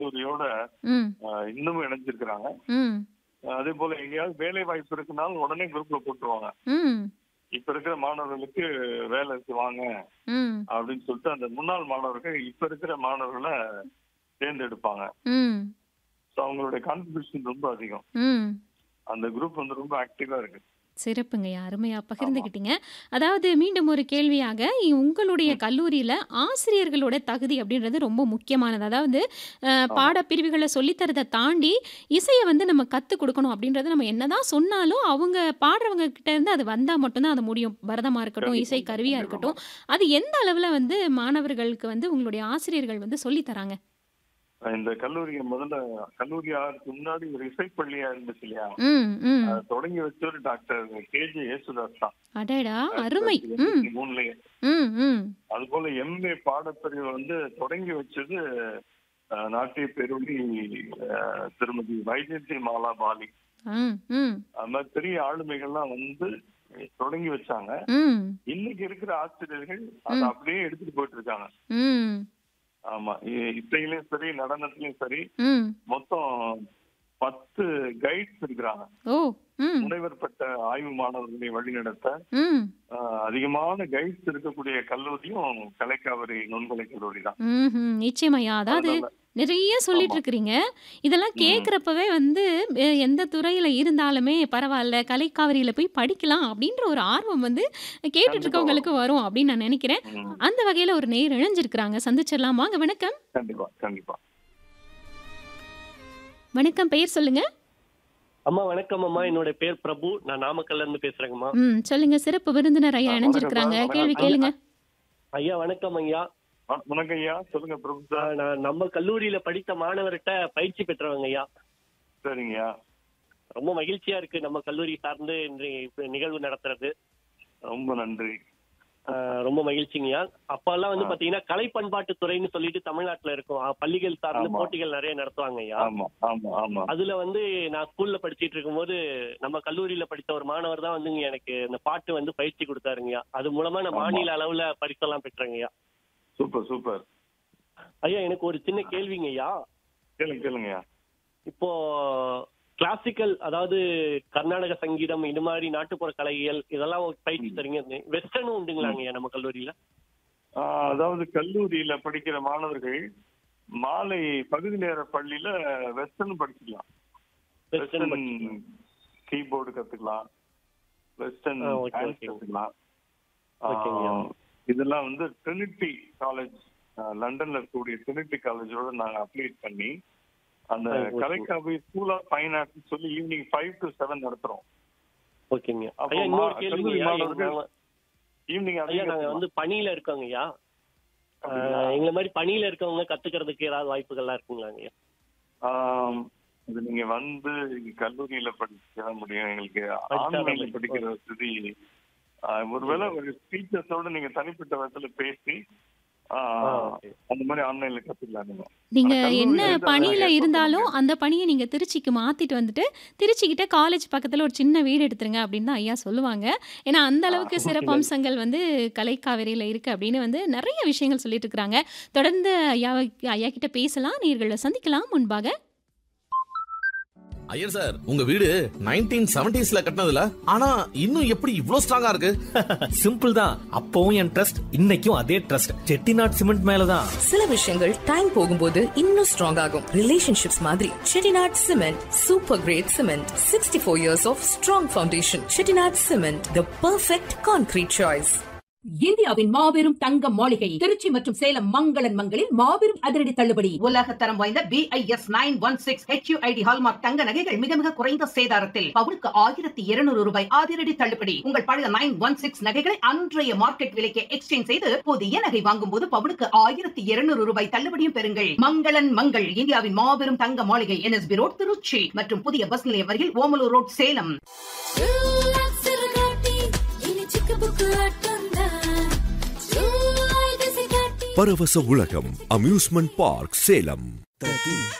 கல்லூரியோட ம் ஆஹ், இன்னமும் இணைஞ்சிருக்கிறாங்க ம் அதே போல எங்கேயாவது வேலை வாய்ப்பு இருக்குனாலும் உடனே குரூப்ல போட்டுருவாங்க ம் இப்ப இருக்கிற மாணவர்களுக்கு வேலை இருக்கு வாங்க ம் அப்படின்னு சொல்லிட்டு அந்த முன்னாள் மாணவர்கள் இப்ப இருக்கிற மாணவர்களை தேர்ந்தெடுப்பாங்க ம் ஸோ அவங்களுடைய கான்ட்ரிபியூஷன் ரொம்ப அதிகம் ம் அந்த குரூப் வந்து ரொம்ப ஆக்டிவா இருக்கு சிறப்புங்கய்யா அருமையா பகிர்ந்துக்கிட்டீங்க அதாவது மீண்டும் ஒரு கேள்வியாக இ- உங்களுடைய கல்லூரியில் ஆசிரியர்களோட தகுதி அப்படின்றது ரொம்ப முக்கியமானது அதாவது அஹ், பாடப்பிரிவுகளை சொல்லித்தரதை தாண்டி இசையை வந்து நம்ம கற்றுக் கொடுக்கணும் அப்படின்றது நம்ம என்னதான் சொன்னாலும் அவங்க பாடுறவங்க கிட்ட இருந்து அது வந்தால் மட்டும்தான் அது முடியும் பரதமாக இருக்கட்டும் கண்டிப்பா, இசை கருவியாக இருக்கட்டும் அது எந்த அளவில் வந்து மாணவர்களுக்கு வந்து உங்களுடைய ஆசிரியர்கள் வந்து சொல்லித் தராங்க இந்த கல்லூரி முதல்ல கல்லூரி ஆகிறதுக்கு முன்னாடி ஒரு இசைப்பள்ளியா இருந்துச்சு இல்லையா ம் ம் அதை தொடங்கி வச்சவர் டாக்டர் கேஜி யேசுதாஸ் தான் அடடா அருமை ம் எண்பத்தி மூணுலயே ம் ம் அது போல எம்ஏ பாடப்பிரிவு வந்து தொடங்கி வச்சது அஹ், நாட்டிய பெருமி அஹ், திருமதி வைஜெயந்தி மாலா பாலி ம் ம் அது மாதிரி பெரிய ஆளுமைகள்லாம் வந்து தொடங்கி வச்சாங்க ம் இன்னைக்கு இருக்கிற ஆசிரியர்கள் அதை அப்படியே எடுத்துட்டு போயிட்டு இருக்காங்க ம் ஆமா இ- இசையிலயும் சரி நடனத்திலயும் சரி ம் மொத்தம் பத்து கைட்ஸ் இருக்கிறாங்க ஓ ம் முனைவர் பட்ட ஆய்வு மாணவர்களை வழிநடத்த ம் ஆஹ், அதிகமான கைட்ஸ் இருக்கக்கூடிய கல்லூரியும் கலைக்காவிரி நுண்கலை கல்லூரி தான் ம்ஹும். நிச்சயமாய்யா அதாவது அதனால- நிறைய சொல்லிட்டு இருக்கிறீங்க இதெல்லாம் கேட்குறப்பவே வந்து எ- எந்த துறையில இருந்தாலுமே பரவாயில்ல கலைக்காவிரியில போய் படிக்கலாம் அப்படின்ற ஒரு ஆர்வம் வந்து கேட்டுட்டு இருக்கவங்களுக்கு வரும் அப்படின்னு நான் நினைக்கிறேன் ம், அந்த வகையில ஒரு நேர் இணைஞ்சிருக்கிறாங்க சந்திச்சிடலாம் வாங்க வணக்கம் கண்டிப்பா கண்டிப்பா வணக்கம் பெயர் சொல்லுங்க அம்மா வணக்கம் அம்மா என்னோட பேர் பிரபு நான் நாமக்கல்ல இருந்து பேசுறேங்கம்மா ம் சொல்லுங்க சிறப்பு விருந்தினர் ஐயா ஆ, இணைஞ்சிருக்கிறாங்க வணக்கம், கேள்வி வணக்கம். கேளுங்க ஐயா வணக்கம் ஐயா வ- வணக்கம் ஐயா சொல்லுங்க பிரபு ஆ, சார் நான் நம்ம கல்லூரியில படித்த மாணவர்கிட்ட பயிற்சி பெற்றவங்க ஐயா சரிங்கய்யா ரொம்ப மகிழ்ச்சியா இருக்கு நம்ம கல்லூரி சார்ந்து இன்றைய இப்ப நிகழ்வு நடத்துறது ரொம்ப நன்றி ஆ, ரொம்ப மகிழ்ச்சிங்கய்யா அப்பெல்லாம் வந்து ஆ. பாத்தீங்கன்னா கலை பண்பாட்டு துறைன்னு சொல்லிட்டு தமிழ்நாட்டுல இருக்கும் ஆ, பள்ளிகள் சார்ந்து ஆமா. போட்டிகள் நிறைய நடத்துவாங்க ஐயா ஆமா ஆமா ஆமா அதுல வந்து நான் ஸ்கூல்ல படிச்சிட்டு இருக்கும்போது நம்ம கல்லூரியில படித்த ஒரு மாணவர் தான் வந்து எனக்கு இந்த பாட்டு வந்து பயிற்சி கொடுத்தாருங்கய்யா அது மூலமா நான் ஆமா. மாநில அளவுல பரிசெல்லாம் பெற்றேங்கய்யா சூப்பர் சூப்பர் ஐயா எனக்கு ஒரு சின்ன கேள்விங்க ஐயா கேளுங்க கேளுங்கய்யா இப்போ கிளாசிக்கல் அதாவது கர்நாடக சங்கீதம் இது மாதிரி நாட்டுப்புற கலைகள் இதெல்லாம் ஒரு பயிற்சி தரீங்க வெஸ்டர்னும் உண்டுங்களாங்க ஐயா நம்ம கல்லூரியில ஆஹ், அதாவது கல்லூரியில படிக்கிற மாணவர்கள் மாலை பகுதி நேர பள்ளியில வெஸ்டர்ன் படிச்சுக்கலாம் வெஸ்டர்ன் வெஸ்டர்ன் கீபோர்டு கத்துக்கலாம் வெஸ்டர்ன் ஆ, okay, டான்ஸ் okay. கத்துக்கலாம் ஓகேங்கய்யா. ஆஹ், இதெல்லாம் வந்து ட்ரினிட்டி காலேஜ் லண்டன்ல இருக்கக்கூடிய ட்ரினிட்டி காலேஜோட நாங்க அப்ளை பண்ணி அந்த ஆ, okay. Kalaikkavi school of fine arts சொல்லி ஈவினிங் ஃபைவ் டு செவன் நடத்துறோம் ஓகேங்க அப்போ ஐயா இன்னொரு மா- கேள்விங்க கல்லூரி ஐயா மாணவர்கள் நாங்க- ஈவினிங் ஐயா நாங்க வந்து பணியில இருக்கோங்க ஐயா அப்படிங்களா? ஆஹ், எங்களை மாதிரி பணியில இருக்கவங்க கத்துக்கிறதுக்கு ஏதாவது வாய்ப்புகள்லாம் இருக்குங்களாங்க ஐயா ஆம், இது நீங்க வந்து இங்க கல்லூரியில படிக்க முடியும் எங்களுக்கு படிச்சா ஆன்லைன்ல தான் படிக்கிற வசதி ஆ, ஒருவேளை ஒரு டீச்சர்ஸோட நீங்க தனிப்பட்ட விதத்துல பேசி ஆ, ஆ, okay. அந்த மாதிரி ஆன்லைன்ல கத்துக்கலாம் நீங்க நீங்க ஆனா கல்லூரியில என்ன இருந்து பணியில அதை இருந்தாலும் ஏற்படுத்த அந்த பணியை நீங்க திருச்சிக்கு மாத்திட்டு வந்துட்டு திருச்சிக்கிட்ட காலேஜ் பக்கத்துல ஒரு சின்ன வீடு எடுத்துருங்க அப்படின்னு தான் ஐயா சொல்லுவாங்க ஏன்னா அந்த அளவுக்கு ஆ, சிறப்பு அம்சங்கள் வந்து கலைக்காவிரியில இருக்கு அப்படின்னு வந்து நிறைய விஷயங்கள் சொல்லிட்டு இருக்கிறாங்க தொடர்ந்து ஐயா ஐயா கிட்ட பேசலாம் நீர்களை சந்திக்கலாம் முன்பாக ஐயர் சார் உங்க வீடு நைன்டீன் செவன்டிஸ்ல கட்டினதுல ஆனா இன்னும் எப்படி இவ்ளோ ஸ்ட்ராங்கா இருக்கு சிம்பிள் தான் அப்பவும் என் ட்ரஸ்ட் இன்னைக்கும் அதே ட்ரஸ்ட் செட்டிநாட் சிமெண்ட் மேலதான் சில விஷயங்கள் டைம் போகும்போது இன்னும் ஸ்ட்ராங் ஆகும் ரிலேஷன்ஷிப்ஸ் மாதிரி Chettinad cement super great cement sixty four years of strong foundation Chettinad cement the perfect concrete choice இந்தியாவின் மாபெரும் தங்க மாளிகை திருச்சி மற்றும் சேலம் மங்களன் மங்களில் மாபெரும் அதிரடி தள்ளுபடி உலக தரம் வாய்ந்த BIS nine one six HUID hallmark தங்க நகைகள் மிக மிக குறைந்த சேதாரத்தில் பவுனுக்கு ஆயிரத்தி இருநூறு ரூபாய் அதிரடி தள்ளுபடி உங்கள் பழைய நைன் ஒன் சிக்ஸ் நகைகளை அன்றைய மார்க்கெட் விலைக்கு எக்ஸ்சேஞ்ச் செய்து புதிய நகை வாங்கும் போது பவுனுக்கு ஆயிரத்தி இருநூறு ரூபாய் தள்ளுபடியும் பெறுங்கள் மங்களன் மங்கள் இந்தியாவின் மாபெரும் தங்க மாளிகை என்எஸ்பி ரோட் திருச்சி மற்றும் புதிய பஸ் நிலையம் அருகில் ஓமலூர் ரோட் சேலம் பரவச உலகம் அம்யூஸ்மெண்ட் பார்க் சேலம்